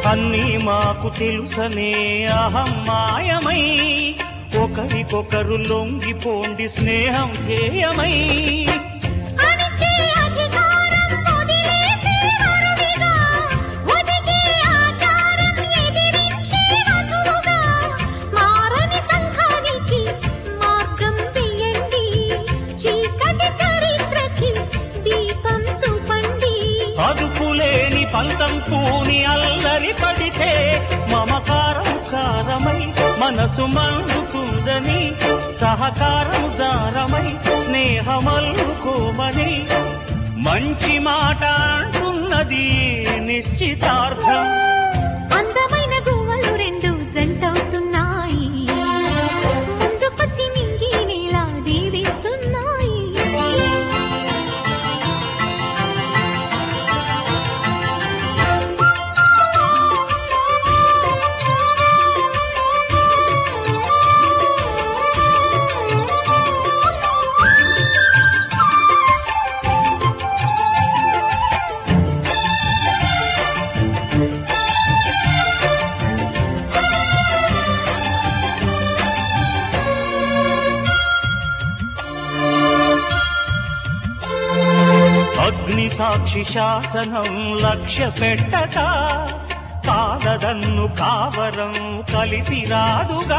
అన్నీ మాకు తెలుసనే అహం మాయమై ఒకరికొకరు లొంగిపోండి స్నేహం ధ్యేయమై అణిచే అధికారం వదిలేసే అరుడిగా, ఒదిగే ఆచారం ఎదిరించే వధువుగా, మారని సంఘానికి మార్గం వేయండి. చీకటి చరిత్రకి దీపం చూపండి అదుపులేని పంతం పూని అల్లరి పడితే మమకారం కారమై మనసు మండుతుందని సహకారం దారమై స్నేహమల్లుకోమని మంచి మాట అంటున్నది నిశ్చితార్థం అందమైన గువ్వలు రెండు జంటవుతున్నాయి ముందుకొచ్చి నింగి నేల దీవిస్తున్నాయి అగ్ని సాక్షి శాసనం లక్ష్య పెట్టక కాలదన్ను కావరం కలిసి రాదుగా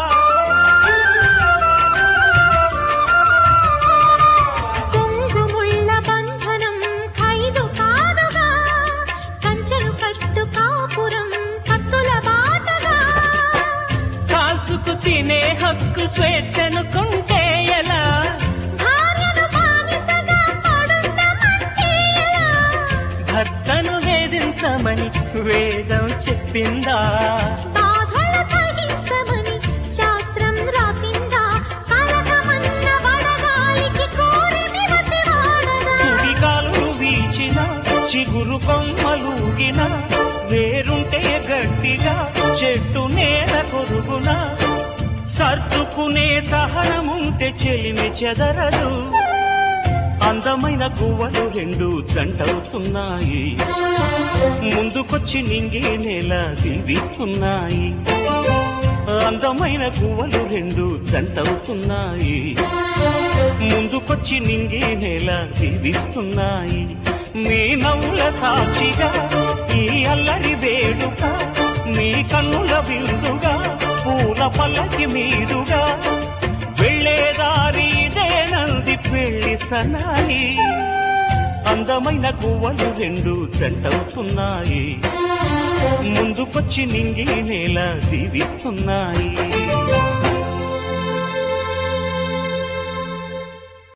కొంగుముళ్ళ బంధనం ఖైదు కాదుగా కంచెలు కట్టు కాపురం కత్తుల బాటగా కాల్చుకు తినే హక్కు స్వేచ్ఛను కొంటే ఎలా భార్యను బానిసగా పడుండమంటే ఎలా? భర్తను వేధించమని వేదం చెప్పిందా బాధలు సహించమని శాస్త్రం రాసిందా కలకమన్న వడగాలికి కోరి మిరసి వాడదా సుడిగాలు వీచిన చిగురు కొమ్మలూగిన వేరుంటే గట్టిగా చెట్టు నేల కొరుగున సర్దుకునే సహనముంటే చెలిమి చెదరదు అందమైన గువ్వలు రెండు జంటవుతున్నాయి ముందుకొచ్చి నింగే నేల దీవిస్తున్నాయి అందమైన గువ్వలు రెండు జంటవుతున్నాయి ముందుకొచ్చి నింగే నేల దీవిస్తున్నాయి మీ నవ్వుల సాక్షిగా ఈ అల్లరి వేడుక మీ కన్నుల విందుగా పూల పల్లకి మీదుగా వెళ్ళేదారి ఇదేనంది పెళ్లి సనాయి అందమైన గువ్వలు రెండు జంటవుతున్నాయి ముందుకొచ్చి నింగి నేల దీవిస్తున్నాయి